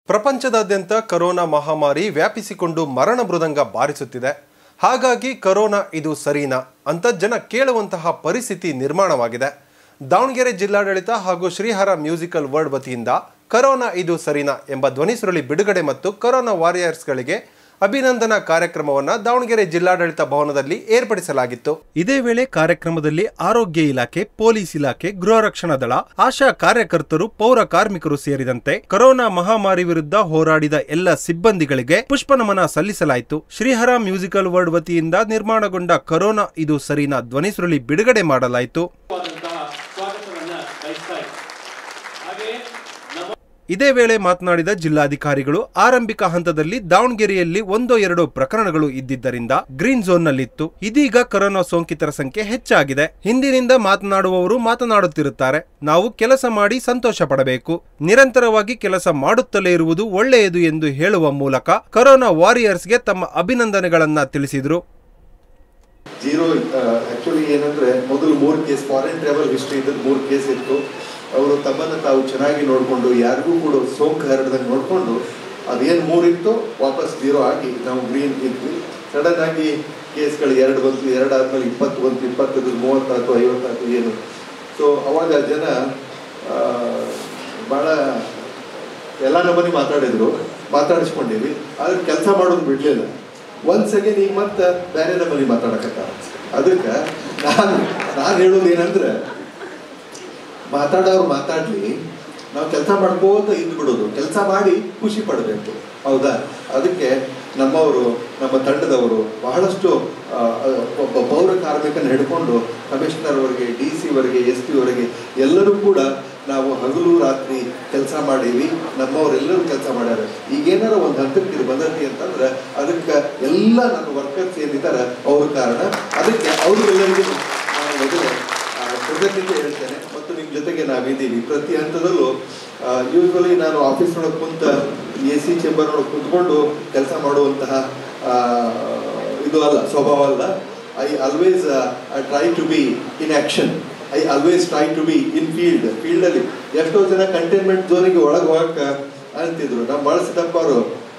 ಪ್ರಪಂಚದಾದ್ಯಂತ ಕರೋನಾ ಮಹಾಮಾರಿ ವ್ಯಾಪಿಸಿಕೊಂಡು ಮರಣ ಮೃದಂಗ ಬಾರಿಸುತ್ತಿದೆ ಹಾಗಾಗಿ ಕರೋನಾ ಇದು ಸರಿನಾ ಅಂತ ಜನ ಕೇಳುವಂತಹ ಪರಿಸ್ಥಿತಿ ನಿರ್ಮಾಣವಾಗಿದೆ ದಾವಣಗೆರೆ ಜಿಲ್ಲಾಡಳಿತ ಹಾಗೂ ಶ್ರೀಹರ ಮ್ಯೂಸಿಕಲ್ ವರ್ಡ್ ವತಿಯಿಂದ ಕರೋನಾ ಇದು ಸರಿನಾ ಎಂಬ ಧ್ವನಿಸುರುಳಿ ಬಿಡುಗಡೆ ಮತ್ತು ಕರೋನಾ ವಾರಿಯರ್ಸ್ಗಳಿಗೆ ಅಭಿನಂದನಾ ಕಾರ್ಯಕ್ರಮವನ್ನು ದಾವಣಗೆರೆ ಜಿಲ್ಲಾಡಳಿತ ಭವನದಲ್ಲಿ ಏರ್ಪಡಿಸಲಾಗಿತ್ತು ಇದೇ ವೇಳೆ ಕಾರ್ಯಕ್ರಮದಲ್ಲಿ ಆರೋಗ್ಯ ಇಲಾಖೆ ಪೊಲೀಸ್ ಇಲಾಖೆ ಗೃಹ ರಕ್ಷಣಾ ದಳ ಆಶಾ ಕಾರ್ಯಕರ್ತರು ಪೌರ ಕಾರ್ಮಿಕರು ಸೇರಿದಂತೆ ಕೊರೋನಾ ಮಹಾಮಾರಿ ವಿರುದ್ಧ ಹೋರಾಡಿದ ಎಲ್ಲ ಸಿಬ್ಬಂದಿಗಳಿಗೆ ಪುಷ್ಪನಮನ ಸಲ್ಲಿಸಲಾಯಿತು ಶ್ರೀಹರ ಮ್ಯೂಸಿಕಲ್ ವರ್ಡ್ ವತಿಯಿಂದ ನಿರ್ಮಾಣಗೊಂಡ ಕರೋನಾ ಇದು ಸರಿನಾ ಧ್ವನಿಸುರುಳಿ ಬಿಡುಗಡೆ ಮಾಡಲಾಯಿತು ವಾದಂತಹ ಸ್ವಾಗತವನ್ನ ಬಯಸ್ತಾ ಇದ್ದೀನಿ ಹಾಗೆಯೇ ನಮ್ಮ ಇದೇ ವೇಳೆ ಮಾತನಾಡಿದ ಜಿಲ್ಲಾಧಿಕಾರಿಗಳು ಆರಂಭಿಕ ಹಂತದಲ್ಲಿ ದಾವಣಗೆರೆಯಲ್ಲಿ ಒಂದೋ ಎರಡೋ ಪ್ರಕರಣಗಳು ಇದ್ದಿದ್ದರಿಂದ ಗ್ರೀನ್ ಝೋನ್ನಲ್ಲಿತ್ತು ಇದೀಗ ಕೊರೋನಾ ಸೋಂಕಿತರ ಸಂಖ್ಯೆ ಹೆಚ್ಚಾಗಿದೆ ಹಿಂದಿನಿಂದ ಮಾತನಾಡುವವರು ಮಾತನಾಡುತ್ತಿರುತ್ತಾರೆ ನಾವು ಕೆಲಸ ಮಾಡಿ ಸಂತೋಷ ಪಡಬೇಕು ನಿರಂತರವಾಗಿ ಕೆಲಸ ಮಾಡುತ್ತಲೇ ಇರುವುದು ಒಳ್ಳೆಯದು ಎಂದು ಹೇಳುವ ಮೂಲಕ ಕೊರೋನಾ ವಾರಿಯರ್ಸ್ಗೆ ತಮ್ಮ ಅಭಿನಂದನೆಗಳನ್ನ ತಿಳಿಸಿದರು ಜೀರೋ ಆಕ್ಚುಲಿ ಏನಂದ್ರೆ ಮೊದಲು ಮೂರು ಕೇಸ್ ಫಾರಿನ್ ಟ್ರಾವೆಲ್ ಹಿಸ್ಟ್ರಿ ಇದ್ದದ್ದು ಮೂರು ಕೇಸ್ ಇತ್ತು ಅವರು ತಮ್ಮನ್ನು ತಾವು ಚೆನ್ನಾಗಿ ನೋಡಿಕೊಂಡು ಯಾರಿಗೂ ಕೂಡ ಸೋಂಕು ಹರಡ್ದಂಗೆ ನೋಡಿಕೊಂಡು ಅದೇನು ಮೂರಿತ್ತು ವಾಪಸ್ ಜೀರೋ ಆಗಿ ನಾವು ಗ್ರೀನ್ ಇದ್ವಿ ಸಡನ್ ಆಗಿ ಕೇಸ್ಗಳು ಎರಡು ಬಂತು ಎರಡು ಆದ್ಮೇಲೆ ಇಪ್ಪತ್ತು ಬಂತು ಇಪ್ಪತ್ತದು ಮೂವತ್ತಾಯ್ತು ಐವತ್ತಾಯ್ತು ಏನು ಸೊ ಅವಾಗ ಜನ ಆ, ಭಾಳ ಎಲ್ಲ ನಮ್ಮನೆ ಮಾತಾಡಿದ್ರು ಮಾತಾಡಿಸ್ಕೊಂಡಿವಿ ಆದ್ರೆ ಕೆಲಸ ಮಾಡೋದು ಬಿಡ್ಲಿಲ್ಲ ಒಂದ್ ಸೆಕೆಂಡ್ ಈಗ ಮತ್ತೆ ಬೇರೆ ನಮ್ಮನೆ ಮಾತಾಡಕತ್ತ ಅದಕ್ಕೆ ನಾನು ನಾನು ಹೇಳೋದು ಏನಂದ್ರೆ ಮಾತಾಡೋರು ಮಾತಾಡ್ಲಿ ನಾವು ಕೆಲಸ ಮಾಡ್ಕೋತ ಇದ್ದು ಬಿಡೋದು ಕೆಲಸ ಮಾಡಿ ಖುಷಿ ಪಡಬೇಕು ಹೌದಾ ಅದಕ್ಕೆ ನಮ್ಮವರು ನಮ್ಮ ತಂಡದವರು ಬಹಳಷ್ಟು ಆ, ಒಬ್ಬ ಪೌರ ಕಾರ್ಮಿಕನ ಹಿಡ್ಕೊಂಡು ಕಮಿಷನರ್ವರೆಗೆ ಡಿ ಸಿವರೆಗೆ ಎಸ್ ಪಿವರೆಗೆ ಎಲ್ಲರೂ ಕೂಡ ನಾವು ಹಗಲು ರಾತ್ರಿ ಕೆಲಸ ಮಾಡೀವಿ ನಮ್ಮವರೆಲ್ಲರೂ ಕೆಲಸ ಮಾಡ್ಯಾರ ಈಗೇನಾರ ಒಂದು ಹಂತಕ್ಕೆ ಇದು ಬಂದತಿ ಅಂತಂದ್ರೆ ಅದಕ್ಕೆ ಎಲ್ಲ ನನ್ನ ವರ್ಕರ್ಸ್ ಏನಿದ್ದಾರೆ ಅವ್ರ ಕಾರಣ ಅದಕ್ಕೆ ಅವ್ರಿಗೆಲ್ಲರಿಗೂ ನಾನು ಮೊದಲು ಆ, ಕೃತಜ್ಞತೆ ಹೇಳ್ತೇನೆ ಮತ್ತು ನಿಮ್ಮ ಜೊತೆಗೆ ನಾವಿದ್ದೀವಿ ಪ್ರತಿ ಹಂತದಲ್ಲೂ ಯೂಶ್ವಲಿ ನಾನು ಆಫೀಸ್ ಒಳಗೆ ಕುಂತ ಎ ಸಿ ಚೇಂಬರ್ ಒಳಗೆ ಕುತ್ಕೊಂಡು ಕೆಲಸ ಮಾಡುವಂತಹ ಆ, ಇದು ಅಲ್ಲ ಸ್ವಭಾವ ಅಲ್ಲ I always I try to be in action I always try to be in field ಫೀಲ್ಡಲ್ಲಿ ಎಷ್ಟೋ ಜನ ಕಂಟೈನ್ಮೆಂಟ್ ಝೋನಿಗೆ ಒಳಗೆ ಹೋಗಕ್ಕೆ ಅಂತಿದ್ರು ನಮ್ಮ ಬಳಸಿದಪ್ಪ ಅವರು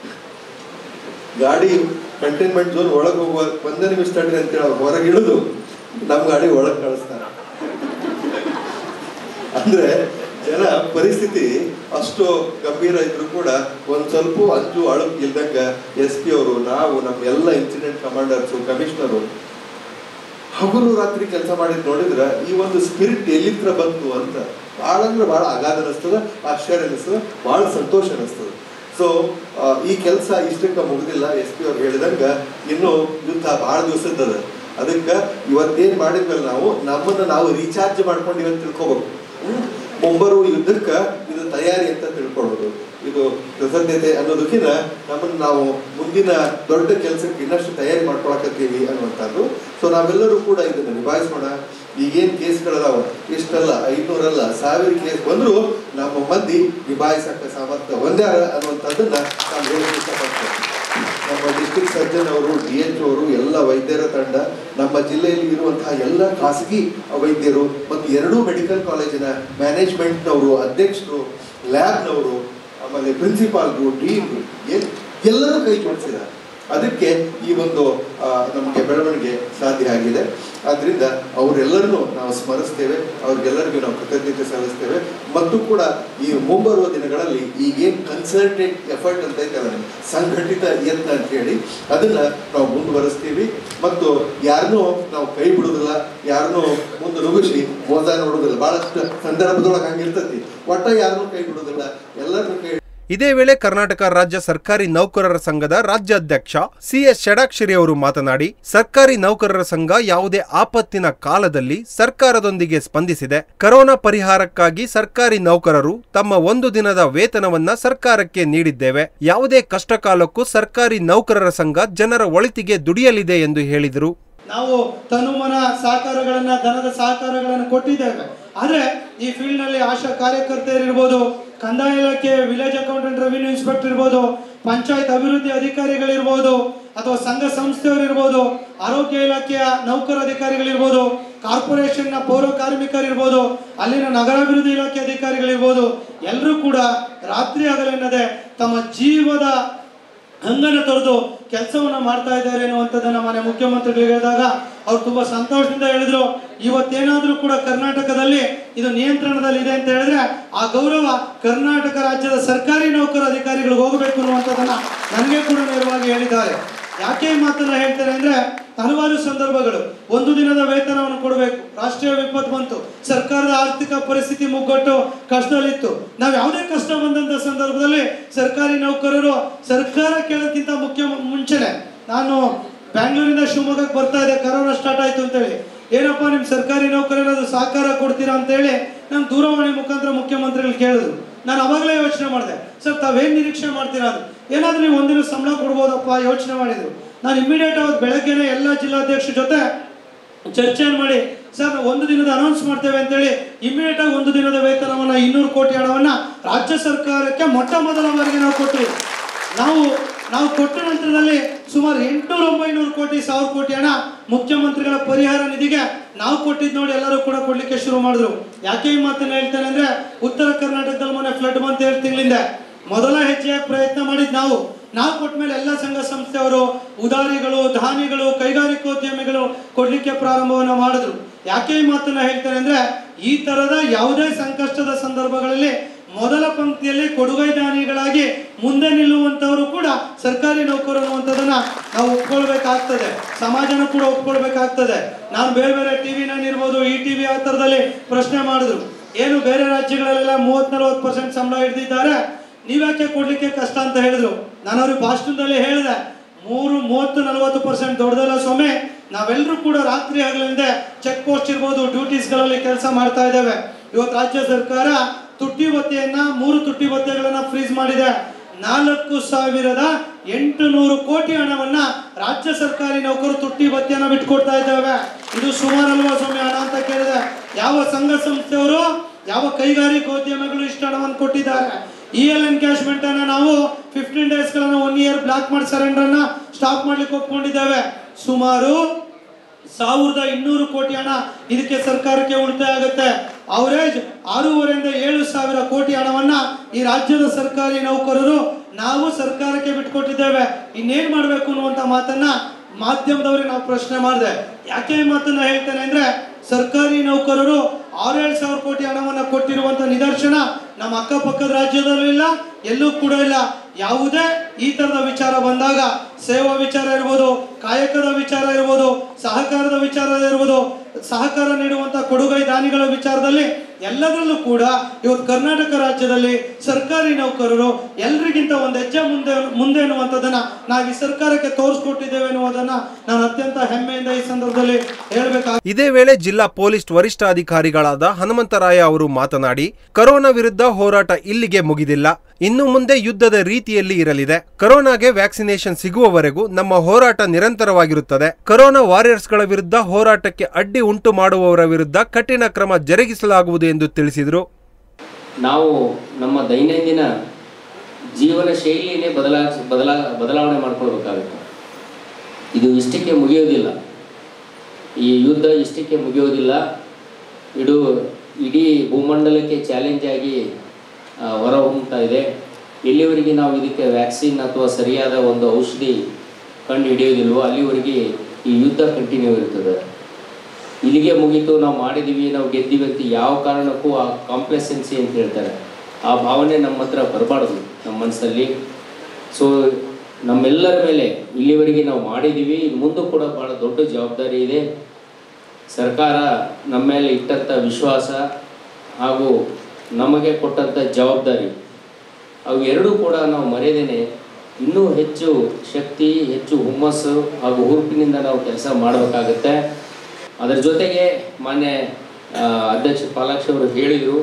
ಗಾಡಿ ಕಂಟೈನ್ಮೆಂಟ್ ಝೋನ್ ಒಳಗೆ ಹೋಗುವ ಒಂದೇ ನಿಮಿಷ ತಡ್ರಿ ಅಂತೇಳಿ ಅವ್ರು ಹೊರಗೆ ಇಳಿದು ನಮ್ಮ ಗಾಡಿ ಒಳಗೆ ಕಳಿಸ್ತಾರೆ ಅಂದ್ರೆ ಜನ ಪರಿಸ್ಥಿತಿ ಅಷ್ಟು ಗಂಭೀರ ಇದ್ರು ಕೂಡ ಒಂದ್ ಸ್ವಲ್ಪ ಅಂಜು ಅಳುಕು ಇಲ್ದಂಗ ಎಸ್ ಪಿ ಅವರು ನಾವು ನಮ್ಮ ಎಲ್ಲ ಇನ್ಸಿಡೆಂಟ್ ಕಮಾಂಡರ್ಸು ಕಮಿಷನರು ಹಗಲು ರಾತ್ರಿ ಕೆಲಸ ಮಾಡಿದ್ ನೋಡಿದ್ರೆ ಈ ಒಂದು ಸ್ಪಿರಿಟ್ ಎಲ್ಲಿತ್ರ ಬಂತು ಅಂತ ಭಾಳ ಅಂದ್ರೆ ಭಾಳ ಅಗಾಧ ಅನಿಸ್ತದ ಆಶ್ಚರ್ಯ ಅನಿಸ್ತದ ಭಾಳ ಸಂತೋಷ ಅನಿಸ್ತದ ಸೊ ಈ ಕೆಲಸ ಇಷ್ಟಕ್ಕೆ ಮುಗಿದಿಲ್ಲ ಎಸ್ ಪಿ ಅವ್ರು ಹೇಳಿದಂಗ ಇನ್ನು ಯುದ್ಧ ಭಾಳ ದಿವಸದ್ದದ ಅದಕ್ಕೆ ಇವತ್ತೇನ್ ಮಾಡಿದ್ವಲ್ಲ ನಾವು ನಮ್ಮನ್ನ ನಾವು ರೀಚಾರ್ಜ್ ಮಾಡ್ಕೊಂಡಿವಿ ಅಂತ ತಿಳ್ಕೊಬೇಕು ಹ್ಮ್? ಮುಂಬರುವ ಯುದ್ಧಕ್ಕೆ ಇದು ತಯಾರಿ ಅಂತ ತಿಳ್ಕೊಳ್ಳೋದು ಇದು ಕೃತಜ್ಞತೆ ಅನ್ನೋದಕ್ಕಿಂತ ನಮ್ಮನ್ನು ನಾವು ಮುಂದಿನ ದೊಡ್ಡ ಕೆಲಸಕ್ಕೆ ಇನ್ನಷ್ಟು ತಯಾರಿ ಮಾಡ್ಕೊಳಕತ್ತೀವಿ ಅನ್ನುವಂಥದ್ದು ಸೊ ನಾವೆಲ್ಲರೂ ಕೂಡ ಇದನ್ನು ನಿಭಾಯಿಸೋಣ ಈಗೇನು ಕೇಸ್ಗಳದಾವ ಇಷ್ಟಲ್ಲ ಐನೂರಲ್ಲ ಸಾವಿರ ಕೇಸ್ ಬಂದರೂ ನಮ್ಮ ಮಂದಿ ನಿಭಾಯಿಸಕ್ಕೆ ಸಾಮರ್ಥ್ಯ ಹೊಂದ್ಯಾರ ಅನ್ನುವಂಥದ್ದನ್ನ ನಾನು ಹೇಳಕ್ಕೆ ಇಷ್ಟಪಡ್ತೇನೆ ನಮ್ಮ ಡಿಸ್ಟ್ರಿಕ್ಟ್ ಸರ್ಜನ್ ಅವರು ಡಿ ಎಚ್ ಅವರು ಎಲ್ಲ ವೈದ್ಯರ ತಂಡ ನಮ್ಮ ಜಿಲ್ಲೆಯಲ್ಲಿ ಇರುವಂತಹ ಎಲ್ಲ ಖಾಸಗಿ ವೈದ್ಯರು ಮತ್ತು ಎರಡೂ ಮೆಡಿಕಲ್ ಕಾಲೇಜಿನ ಮ್ಯಾನೇಜ್ಮೆಂಟ್ನವರು ಅಧ್ಯಕ್ಷರು ಲ್ಯಾಬ್ನವರು ಆಮೇಲೆ ಪ್ರಿನ್ಸಿಪಾಲ್ರು ಡೀನ್ ಎಲ್ಲರೂ ಕೈ ಜೋಡಿಸಿದ್ದಾರೆ ಅದಕ್ಕೆ ಈ ಒಂದು ಆ, ನಮಗೆ ಬೆಳವಣಿಗೆ ಸಾಧ್ಯ ಆಗಿದೆ ಆದ್ರಿಂದ ಅವರೆಲ್ಲರನ್ನೂ ನಾವು ಸ್ಮರಿಸ್ತೇವೆ ಅವ್ರಿಗೆಲ್ಲರಿಗೂ ನಾವು ಕೃತಜ್ಞತೆ ಸಲ್ಲಿಸ್ತೇವೆ ಮತ್ತು ಕೂಡ ಈ ಮುಂಬರುವ ದಿನಗಳಲ್ಲಿ ಈಗೇನು ಕನ್ಸಲ್ಟೆಂಟ್ ಎಫರ್ಟ್ ಅಂತ ಐತಲ್ಲ ಸಂಘಟಿತ ಯತ್ನ ಅಂತ ಹೇಳಿ ಅದನ್ನ ನಾವು ಮುಂದುವರಿಸ್ತೀವಿ ಮತ್ತು ಯಾರನ್ನೂ ನಾವು ಕೈ ಬಿಡುದಿಲ್ಲ ಯಾರನ್ನೂ ಮುಂದೆ ನುಗ್ಗಿಸಿ ಮೋಸ ನೋಡುದಿಲ್ಲ ಬಹಳಷ್ಟು ಸಂದರ್ಭದೊಳಗೆ ಹಂಗಿರ್ತತಿ ಒಟ್ಟ ಯಾರನ್ನೂ ಕೈ ಬಿಡುದಿಲ್ಲ ಎಲ್ಲರನ್ನೂ ಕೈ ಇದೇ ವೇಳೆ ಕರ್ನಾಟಕ ರಾಜ್ಯ ಸರ್ಕಾರಿ ನೌಕರರ ಸಂಘದ ರಾಜ್ಯಾಧ್ಯಕ್ಷ ಸಿಎಸ್ ಷಡಾಕ್ಷರಿ ಅವರು ಮಾತನಾಡಿ ಸರ್ಕಾರಿ ನೌಕರರ ಸಂಘ ಯಾವುದೇ ಆಪತ್ತಿನ ಕಾಲದಲ್ಲಿ ಸರ್ಕಾರದೊಂದಿಗೆ ಸ್ಪಂದಿಸಿದೆ ಕೊರೋನಾ ಪರಿಹಾರಕ್ಕಾಗಿ ಸರ್ಕಾರಿ ನೌಕರರು ತಮ್ಮ ಒಂದು ದಿನದ ವೇತನವನ್ನ ಸರ್ಕಾರಕ್ಕೆ ನೀಡಿದ್ದೇವೆ ಯಾವುದೇ ಕಷ್ಟ ಕಾಲಕ್ಕೂ ಸರ್ಕಾರಿ ನೌಕರರ ಸಂಘ ಜನರ ಒಳಿತಿಗೆ ದುಡಿಯಲಿದೆ ಎಂದು ಹೇಳಿದರು ನಾವು ತನುಮನ ಸಹಕಾರಗಳನ್ನ ಧನದ ಸಹಕಾರಗಳನ್ನು ಕೊಟ್ಟಿದ್ದೇವೆ ಆದ್ರೆ ಈ ಫೀಲ್ಡ್ ನಲ್ಲಿ ಆಶಾ ಕಾರ್ಯಕರ್ತೆಯರಿರ್ಬೋದು ಕಂದಾಯ ಇಲಾಖೆ ವಿಲೇಜ್ ಅಕೌಂಟೆಂಟ್ ರೆವಿನ್ಯೂ ಇನ್ಸ್ಪೆಕ್ಟರ್ ಇರ್ಬೋದು ಪಂಚಾಯತ್ ಅಭಿವೃದ್ಧಿ ಅಧಿಕಾರಿಗಳಿರ್ಬೋದು ಅಥವಾ ಸಂಘ ಸಂಸ್ಥೆಯವರಿರ್ಬೋದು ಆರೋಗ್ಯ ಇಲಾಖೆಯ ನೌಕರ ಅಧಿಕಾರಿಗಳಿರ್ಬೋದು ಕಾರ್ಪೊರೇಷನ್ನ ಪೌರ ಕಾರ್ಮಿಕರಿರ್ಬೋದು ಅಲ್ಲಿನ ನಗರಾಭಿವೃದ್ಧಿ ಇಲಾಖೆ ಅಧಿಕಾರಿಗಳಿರ್ಬೋದು ಎಲ್ಲರೂ ಕೂಡ ರಾತ್ರಿ ಹಗಲೆನ್ನದೆ ತಮ್ಮ ಜೀವದ ಹಂಗನ ತೊರೆದು ಕೆಲಸವನ್ನ ಮಾಡ್ತಾ ಇದ್ದಾರೆ ಅನ್ನುವಂಥದ್ದನ್ನ ಮನೆ ಮುಖ್ಯಮಂತ್ರಿಗಳಿಗೆ ಹೇಳಿದಾಗ ಅವ್ರು ತುಂಬಾ ಸಂತೋಷದಿಂದ ಹೇಳಿದ್ರು ಇವತ್ತೇನಾದ್ರೂ ಕೂಡ ಕರ್ನಾಟಕದಲ್ಲಿ ಇದು ನಿಯಂತ್ರಣದಲ್ಲಿ ಇದೆ ಅಂತ ಹೇಳಿದ್ರೆ ಆ ಗೌರವ ಕರ್ನಾಟಕ ರಾಜ್ಯದ ಸರ್ಕಾರಿ ನೌಕರ ಅಧಿಕಾರಿಗಳಿಗೆ ಹೋಗಬೇಕು ಅನ್ನುವಂಥದ್ದನ್ನ ನನಗೆ ಕೂಡ ನೇರವಾಗಿ ಹೇಳಿದ್ದಾರೆ ಯಾಕೆ ಈ ಮಾತನ್ನ ಹೇಳ್ತಾರೆ ಅಂದ್ರೆ ಹಲವಾರು ಸಂದರ್ಭಗಳು ಒಂದು ದಿನದ ವೇತನವನ್ನು ಕೊಡಬೇಕು ರಾಷ್ಟ್ರೀಯ ವಿಪತ್ತು ಬಂತು ಸರ್ಕಾರದ ಆರ್ಥಿಕ ಪರಿಸ್ಥಿತಿ ಮುಗ್ಗಟ್ಟು ಕಷ್ಟದಲ್ಲಿತ್ತು ನಾವು ಯಾವುದೇ ಕಷ್ಟ ಬಂದಂತ ಸಂದರ್ಭದಲ್ಲಿ ಸರ್ಕಾರಿ ನೌಕರರು ಸರ್ಕಾರ ಕೇಳೋಕ್ಕಿಂತ ಮುಖ್ಯ ಮುಂಚೆನೆ ನಾನು ಬ್ಯಾಂಗ್ಳೂರಿಂದ ಶಿವಮೊಗ್ಗಕ್ಕೆ ಬರ್ತಾ ಇದೆ ಕರೋನಾ ಸ್ಟಾರ್ಟ್ ಆಯ್ತು ಅಂತೇಳಿ ಏನಪ್ಪ ನಿಮ್ ಸರ್ಕಾರಿ ನೌಕರರಾದ್ರು ಸಹಕಾರ ಕೊಡ್ತೀರಾ ಅಂತೇಳಿ ನಾನು ದೂರವಾಣಿ ಮುಖಾಂತರ ಮುಖ್ಯಮಂತ್ರಿಗಳು ಕೇಳಿದ್ರು ನಾನು ಅವಾಗಲೇ ಯೋಚನೆ ಮಾಡಿದೆ ಸರ್ ತಾವೇನ್ ನಿರೀಕ್ಷೆ ಮಾಡ್ತೀರಾ ಅದು ಏನಾದ್ರೂ ನೀವು ಒಂದಿನ ಸಂಬಳ ಕೊಡ್ಬೋದಪ್ಪ ಯೋಚನೆ ಮಾಡಿದ್ರು ನಾನು ಇಮಿಡಿಯೇಟ್ ಅವತ್ತು ಬೆಳಗ್ಗೆನೆ ಎಲ್ಲ ಜಿಲ್ಲಾಧ್ಯಕ್ಷರ ಜೊತೆ ಚರ್ಚೆಯನ್ನು ಮಾಡಿ ಸರ್ ನಾವು ಒಂದು ದಿನದ ಅನೌನ್ಸ್ ಮಾಡ್ತೇವೆ ಅಂತೇಳಿ ಇಮಿಡಿಯೇಟ್ ಆಗಿ ಒಂದು ದಿನದ ವೇತನವನ್ನ ಇನ್ನೂರು ಕೋಟಿ ಹಣವನ್ನ ರಾಜ್ಯ ಸರ್ಕಾರಕ್ಕೆ ಮೊಟ್ಟ ಮೊದಲ ಬಾರಿಗೆ ನಾವು ಕೊಟ್ವಿ ನಾವು ನಾವು ಕೊಟ್ಟ ನಂತರದಲ್ಲಿ ಸುಮಾರು ಎಂಟುನೂರ ಒಂಬೈನೂರು ಕೋಟಿ ಸಾವಿರ ಕೋಟಿ ಹಣ ಮುಖ್ಯಮಂತ್ರಿಗಳ ಪರಿಹಾರ ನಿಧಿಗೆ ನಾವು ಕೊಟ್ಟಿದ್ ನೋಡಿ ಎಲ್ಲರೂ ಕೂಡ ಕೊಡ್ಲಿಕ್ಕೆ ಶುರು ಮಾಡಿದ್ರು ಯಾಕೆ ಈ ಮಾತನ್ನ ಹೇಳ್ತೇನೆ ಅಂದ್ರೆ ಉತ್ತರ ಕರ್ನಾಟಕದಲ್ಲಿ ಮೊನ್ನೆ ಫ್ಲಡ್ ಬಂತ ಏಳು ತಿಂಗಳಿಂದ ಮೊದಲ ಹೆಜ್ಜೆಯಾಗಿ ಪ್ರಯತ್ನ ಮಾಡಿದ್ ನಾವು ನಾವು ಕೊಟ್ಟ ಮೇಲೆ ಎಲ್ಲ ಸಂಘ ಸಂಸ್ಥೆಯವರು ಉದಾರಿಗಳು ದಾನಿಗಳು ಕೈಗಾರಿಕೋದ್ಯಮಿಗಳು ಕೊಡ್ಲಿಕ್ಕೆ ಪ್ರಾರಂಭವನ್ನ ಮಾಡಿದ್ರು ಯಾಕೆ ಈ ಮಾತನ್ನ ಹೇಳ್ತಾರೆ ಅಂದ್ರೆ ಈ ತರದ ಯಾವುದೇ ಸಂಕಷ್ಟದ ಸಂದರ್ಭಗಳಲ್ಲಿ ಮೊದಲ ಪಂಕ್ತಿಯಲ್ಲಿ ಕೊಡುಗೈ ದಾನಿಗಳಾಗಿ ಮುಂದೆ ನಿಲ್ಲುವಂತವರು ಕೂಡ ಸರ್ಕಾರಿ ನೌಕರರು ಅನ್ನುವಂಥದ್ದನ್ನ ನಾವು ಒಪ್ಕೊಳ್ಬೇಕಾಗ್ತದೆ ಸಮಾಜನೂ ಕೂಡ ಒಪ್ಕೊಳ್ಬೇಕಾಗ್ತದೆ ನಾನು ಬೇರೆ ಬೇರೆ ಟಿವಿ ನಾನು ಇರ್ಬೋದು ಈ ಟಿವಿ ಆ ಥರದಲ್ಲಿ ಪ್ರಶ್ನೆ ಮಾಡಿದ್ರು ಏನು ಬೇರೆ ರಾಜ್ಯಗಳಲ್ಲೆಲ್ಲ ಮೂವತ್ ನಲವತ್ತು ಪರ್ಸೆಂಟ್ ಸಂಬಳ ಹಿಡಿದಿದ್ದಾರೆ ನೀವ್ಯಾಕೆ ಕೊಡ್ಲಿಕ್ಕೆ ಕಷ್ಟ ಅಂತ ಹೇಳಿದ್ರು ನಾನು ಅವ್ರಿಗೆ ಭಾಷಣದಲ್ಲಿ ಹೇಳಿದೆ ಮೂರು ಮೂವತ್ತು ನಲವತ್ತು ಪರ್ಸೆಂಟ್ ದೊಡ್ಡದಲ್ಲ ಸ್ವಾಮಿ ನಾವೆಲ್ಲರೂ ಕೂಡ ರಾತ್ರಿ ಹಗಲಿಂದ ಚೆಕ್ ಪೋಸ್ಟ್ ಇರ್ಬೋದು ಡ್ಯೂಟೀಸ್ಗಳಲ್ಲಿ ಕೆಲಸ ಮಾಡ್ತಾ ಇದ್ದೇವೆ ಇವತ್ತು ರಾಜ್ಯ ಸರ್ಕಾರ ತುಟ್ಟಿ ಭತ್ಯೆಯನ್ನ ಮೂರು ತುಟ್ಟಿ ಭತ್ಯೆಗಳನ್ನ ಫ್ರೀಸ್ ಮಾಡಿದೆ ನಾಲ್ಕು ಸಾವಿರದ ಎಂಟು ನೂರು ಕೋಟಿ ಹಣವನ್ನ ರಾಜ್ಯ ಸರ್ಕಾರಿ ನೌಕರು ತುಟ್ಟಿ ಭತ್ಯೆಯನ್ನ ಬಿಟ್ಕೊಡ್ತಾ ಇದ್ದೇವೆ ಇದು ಸುಮಾರಲ್ವಾ ಸ್ವಾಮಿ ಹಣ ಅಂತ ಕೇಳಿದೆ ಯಾವ ಸಂಘ ಸಂಸ್ಥೆಯವರು ಯಾವ ಕೈಗಾರಿಕೋದ್ಯಮಿಗಳು ಇಷ್ಟು ಹಣವನ್ನು ಕೊಟ್ಟಿದ್ದಾರೆ ಇ ಎಲ್ ಎನ್ಕ್ಯಾಶ್ಮೆಂಟ್ ಅನ್ನ ನಾವು ಫಿಫ್ಟೀನ್ ಡೇಸ್ ಗಳನ್ನ ಒನ್ ಇಯರ್ ಬ್ಲಾಕ್ ಮಾಡಿ ಸರೆಂಡರ್ ಅನ್ನ ಸ್ಟಾಪ್ ಮಾಡ್ಲಿಕ್ಕೆ ಒಪ್ಕೊಂಡಿದ್ದೇವೆ ಸುಮಾರು ಸಾವಿರದ ಇನ್ನೂರು ಕೋಟಿ ಹಣ ಇದಕ್ಕೆ ಸರ್ಕಾರಕ್ಕೆ ಉಳಿತಾಯ ಆಗುತ್ತೆ ಅವರೇಜ್ ಆರೂವರೆಯಿಂದ ಏಳು ಸಾವಿರ ಕೋಟಿ ಹಣವನ್ನ ಈ ರಾಜ್ಯದ ಸರ್ಕಾರಿ ನೌಕರರು ನಾವು ಸರ್ಕಾರಕ್ಕೆ ಬಿಟ್ಕೊಟ್ಟಿದ್ದೇವೆ ಇನ್ನೇನ್ ಮಾಡ್ಬೇಕು ಅನ್ನುವಂತ ಮಾತನ್ನ ಮಾಧ್ಯಮದವ್ರಿಗೆ ನಾವು ಪ್ರಶ್ನೆ ಮಾಡಿದೆ ಯಾಕೆ ಈ ಮಾತನ್ನ ಹೇಳ್ತೇನೆ ಅಂದ್ರೆ ಸರ್ಕಾರಿ ನೌಕರರು ಆರೇಳು ಸಾವಿರ ಕೋಟಿ ಹಣವನ್ನ ಕೊಟ್ಟಿರುವಂತ ನಿದರ್ಶನ ನಮ್ಮ ಅಕ್ಕಪಕ್ಕದ ರಾಜ್ಯದಲ್ಲೂ ಇಲ್ಲ ಎಲ್ಲೂ ಕೂಡ ಇಲ್ಲ ಯಾವುದೇ ಈ ತರದ ವಿಚಾರ ಬಂದಾಗ ಸೇವಾ ವಿಚಾರ ಇರ್ಬೋದು ಕಾಯಕದ ವಿಚಾರ ಇರ್ಬೋದು ಸಹಕಾರದ ವಿಚಾರ ಇರ್ಬೋದು ಸಹಕಾರ ನೀಡುವಂತ ಕೊಡುಗೈ ದಾನಿಗಳ ವಿಚಾರದಲ್ಲಿ ಎಲ್ಲದರಲ್ಲೂ ಕೂಡ ಇವತ್ತು ಕರ್ನಾಟಕ ರಾಜ್ಯದಲ್ಲಿ ಸರ್ಕಾರಿ ನೌಕರರು ಎಲ್ರಿಗಿಂತ ಒಂದು ಹೆಜ್ಜೆ ಮುಂದೆ ಮುಂದೆ ಎನ್ನುವಂಥದ್ದನ್ನ ನಾವು ಈ ಸರ್ಕಾರಕ್ಕೆ ತೋರಿಸ್ಕೊಟ್ಟಿದ್ದೇವೆ ಎನ್ನುವುದನ್ನ ನಾನು ಅತ್ಯಂತ ಹೆಮ್ಮೆಯಿಂದ ಈ ಸಂದರ್ಭದಲ್ಲಿ ಹೇಳ್ಬೇಕಾಗ ಇದೇ ವೇಳೆ ಜಿಲ್ಲಾ ಪೊಲೀಸ್ ವರಿಷ್ಠಾಧಿಕಾರಿಗಳಾದ ಹನುಮಂತರಾಯ ಅವರು ಮಾತನಾಡಿ ಕರೋನಾ ವಿರುದ್ಧ ಹೋರಾಟ ಇಲ್ಲಿಗೆ ಮುಗಿದಿಲ್ಲ ಇನ್ನು ಮುಂದೆ ಯುದ್ಧದ ರೀತಿಯಲ್ಲಿ ಇರಲಿದೆ ಕರೋನಾಗೆ ವ್ಯಾಕ್ಸಿನೇಷನ್ ಸಿಗುವವರೆಗೂ ನಮ್ಮ ಹೋರಾಟ ನಿರಂತರವಾಗಿರುತ್ತದೆ ಕರೋನಾ ವಾರಿಯರ್ಸ್ಗಳ ವಿರುದ್ಧ ಹೋರಾಟಕ್ಕೆ ಅಡ್ಡಿ ಉಂಟು ಮಾಡುವವರ ವಿರುದ್ಧ ಕಠಿಣ ಕ್ರಮ ಜರುಗಿಸಲಾಗುವುದು ಎಂದು ತಿಳಿಸಿದರು ನಾವು ನಮ್ಮ ದೈನಂದಿನ ಜೀವನ ಶೈಲಿಯನ್ನೇ ಬದಲಾ ಬದಲಾ ಬದಲಾವಣೆ ಮಾಡ್ಕೊಳ್ಬೇಕಾಗುತ್ತೆ ಇದು ಇಷ್ಟಕ್ಕೆ ಮುಗಿಯೋದಿಲ್ಲ ಈ ಯುದ್ಧ ಇಷ್ಟಕ್ಕೆ ಮುಗಿಯೋದಿಲ್ಲ ಇದು ಇಡೀ ಭೂಮಂಡಲಕ್ಕೆ ಚಾಲೆಂಜ್ ಆಗಿ ಆ, ಹೊರಹೊಮ್ಮುತ್ತಾ ಇದೆ ಎಲ್ಲಿವರೆಗೆ ನಾವು ಇದಕ್ಕೆ ವ್ಯಾಕ್ಸಿನ್ ಅಥವಾ ಸರಿಯಾದ ಒಂದು ಔಷಧಿ ಕಂಡು ಹಿಡಿಯೋದಿಲ್ವೋ ಅಲ್ಲಿವರೆಗೆ ಈ ಯುದ್ಧ ಕಂಟಿನ್ಯೂ ಇರ್ತದೆ ಇಲ್ಲಿಗೆ ಮುಗೀತು ನಾವು ಮಾಡಿದ್ದೀವಿ ನಾವು ಗೆದ್ದೀವಿ ಅಂತ ಯಾವ ಕಾರಣಕ್ಕೂ ಆ ಕಾಂಪ್ಲೆಸೆನ್ಸಿ ಅಂತ ಹೇಳ್ತಾರೆ ಆ ಭಾವನೆ ನಮ್ಮ ಹತ್ರ ಬರಬಾರ್ದು ನಮ್ಮ ಮನಸ್ಸಲ್ಲಿ ಸೊ ನಮ್ಮೆಲ್ಲರ ಮೇಲೆ ಇಲ್ಲಿವರೆಗೆ ನಾವು ಮಾಡಿದ್ದೀವಿ ಇನ್ನು ಮುಂದೂ ಕೂಡ ಭಾಳ ದೊಡ್ಡ ಜವಾಬ್ದಾರಿ ಇದೆ ಸರ್ಕಾರ ನಮ್ಮ ಮೇಲೆ ಇಟ್ಟಂಥ ವಿಶ್ವಾಸ ಹಾಗೂ ನಮಗೆ ಕೊಟ್ಟಂಥ ಜವಾಬ್ದಾರಿ ಅವು ಎರಡೂ ಕೂಡ ನಾವು ಮರೆಯದೇನೆ ಇನ್ನೂ ಹೆಚ್ಚು ಶಕ್ತಿ ಹೆಚ್ಚು ಹುಮ್ಮಸ್ಸು ಹಾಗೂ ಹುರುಪಿನಿಂದ ನಾವು ಕೆಲಸ ಮಾಡಬೇಕಾಗತ್ತೆ ಅದರ ಜೊತೆಗೆ ಮಾನ್ಯ ಆ, ಅಧ್ಯಕ್ಷ ಪಾಲಾಕ್ಷ ಅವರು ಹೇಳಿದರು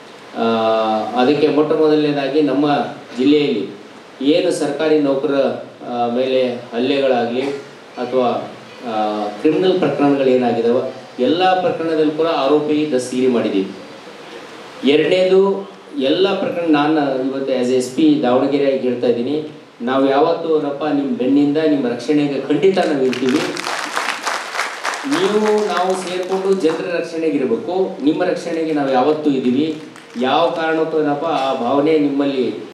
ಅದಕ್ಕೆ ಮೊಟ್ಟ ಮೊದಲನೇದಾಗಿ ನಮ್ಮ ಜಿಲ್ಲೆಯಲ್ಲಿ ಏನು ಸರ್ಕಾರಿ ನೌಕರರ ಆ, ಮೇಲೆ ಹಲ್ಲೆಗಳಾಗಲಿ ಅಥವಾ ಕ್ರಿಮಿನಲ್ ಪ್ರಕರಣಗಳೇನಾಗಿದಾವೆ ಎಲ್ಲ ಪ್ರಕರಣದಲ್ಲೂ ಕೂಡ ಆರೋಪಿ ದಸ್ತಿಗಿರಿ ಮಾಡಿದ್ದೀವಿ ಎರಡನೇದು ಎಲ್ಲ ಪ್ರಕರಣ ನಾನು ಇವತ್ತು ಆ್ಯಸ್ ಎಸ್ ಪಿ ದಾವಣಗೆರೆಯಾಗಿ ಹೇಳ್ತಾ ಇದ್ದೀನಿ ನಾವು ಯಾವತ್ತೂ ರಪ್ಪ ನಿಮ್ಮ ಬೆನ್ನಿಂದ ನಿಮ್ಮ ರಕ್ಷಣೆಗೆ ಖಂಡಿತ ನಾವು ಇರ್ತೀವಿ ನೀವು ನಾವು ನಾವು ಸೇರಿಕೊಂಡು ಜನರ ರಕ್ಷಣೆಗೆ ಇರಬೇಕು ನಿಮ್ಮ ರಕ್ಷಣೆಗೆ ನಾವು ಯಾವತ್ತೂ ಇದ್ದೀವಿ ಯಾವ ಕಾರಣಕ್ಕೂ ಏನಪ್ಪ ಆ ಭಾವನೆ ನಿಮ್ಮಲ್ಲಿ